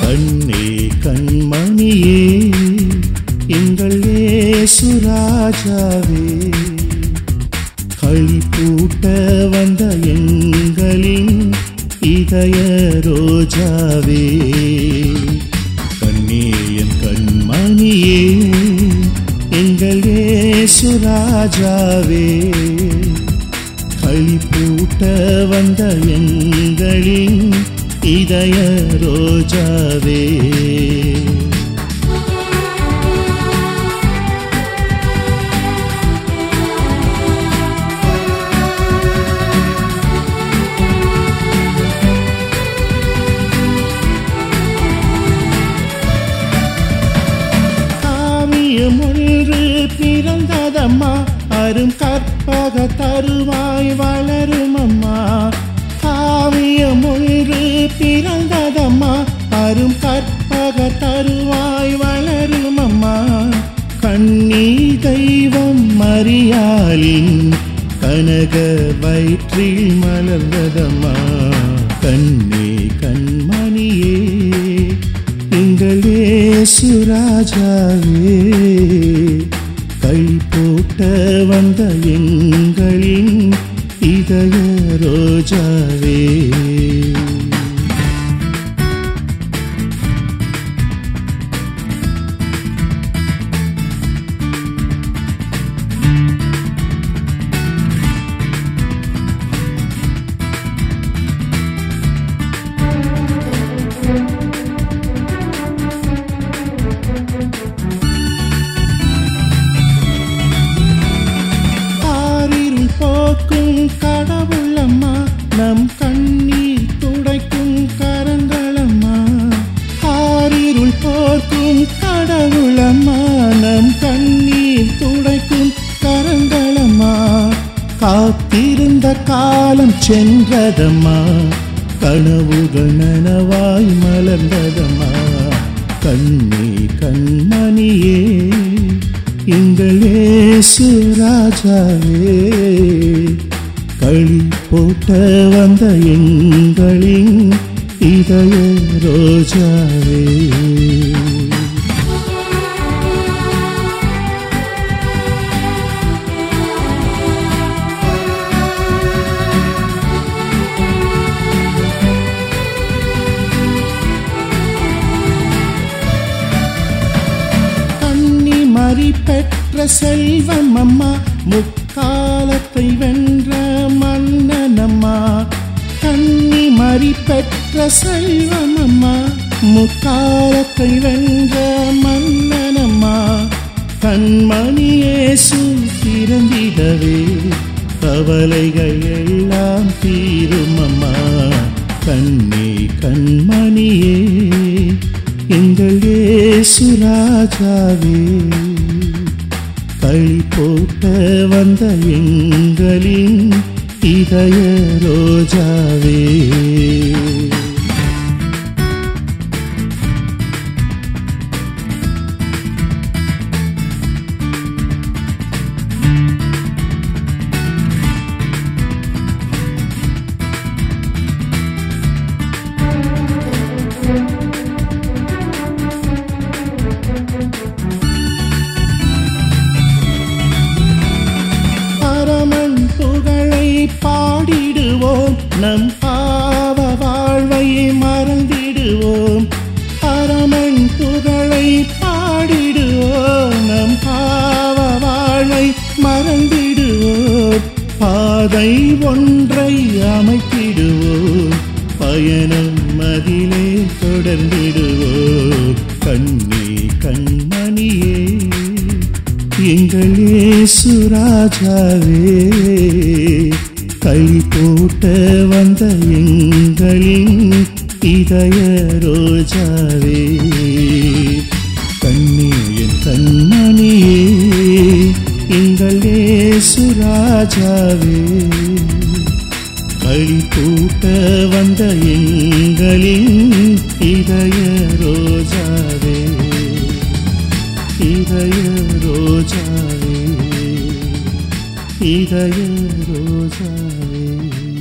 கண்ணே கண்மணியே எங்கள் ஏசுராஜாவே களிப்பூட்ட வந்த எங்களின் இதய ரோஜாவே கண்ணே என் கண்மணியே எங்கள் ஏசுராஜாவே களிப்பூட்ட வந்த எங்களின் இதய ரோஜாவே காவியம் ஒன்று பிறந்ததம்மா அரும் கற்பக தருவாய் வளரும் அம்மா காவியம் ஒன்று பிறந்ததம்மா அரும் கற்பக தருவாய் வளரும் அம்மா கண்ணீ தெய்வம் மரியாளின் கனக வயிற்றில் மலர்ந்ததம்மா கண்ணே கண்மணியே எங்களே சுராஜாவே கை போட்ட வந்த எங்களின் இதய ரோஜாவே ஆறிருள் போக்கும் கடவுளம்மா நம் கண்ணீர் துடைக்கும் கரங்களம்மா ஆறிருள் போக்கும் கடவுளம்மா நம் கண்ணீர் துடைக்கும் கரங்களம்மா காத்திருந்த காலம் சென்றதம்மா கனவுகள் நனவாய் மலர்ந்ததம்மா கண்ணே கண்மணியே எங்களே சுராஜாவே களி போட்ட வந்த எங்களின் இதய ரோஜாவே கண்ணி மறி பெற்ற செல்வம் அம்மா முக்காலத்தை வென்ற மன்னனம்மா கண்ணி மறி பெற்ற செல்வம் அம்மா முக்காலத்தை வென்ற மன்னனம்மா கண்மணியேசு திறந்திடவே கவலைகள் எல்லாம் தீரும் அம்மா கண்ணே கண்மணியே எங்கள் ஏசுராஜாவே களி போட்ட வந்த எங்களின் இதய ரோஜாவே பரமன் புகழை பாடிடுவோம் நம் பாவ வாழ்வை மறந்திடுவோம் பரமன் புகழை பாடிடுவோம் நம் பாவ வாழ்வை மறந்திடுவோம் பாதை ஒன்றை அமைத்திடுவோம் பயணம் அதிலே தொடர்ந்திடுவோம் கண்ணே கண்மணியே எங்கள் ஏசுராஜாவே களி போட்ட வந்த எங்களின் இதய ரோஜாவே கண்ணே என் கண்மணியே எங்கள் ஏசுராஜாவே களி போட்ட வந்த எங்களின் இதய ரோஜாவே இதய ரோஜாவே இதய ரோஜாவே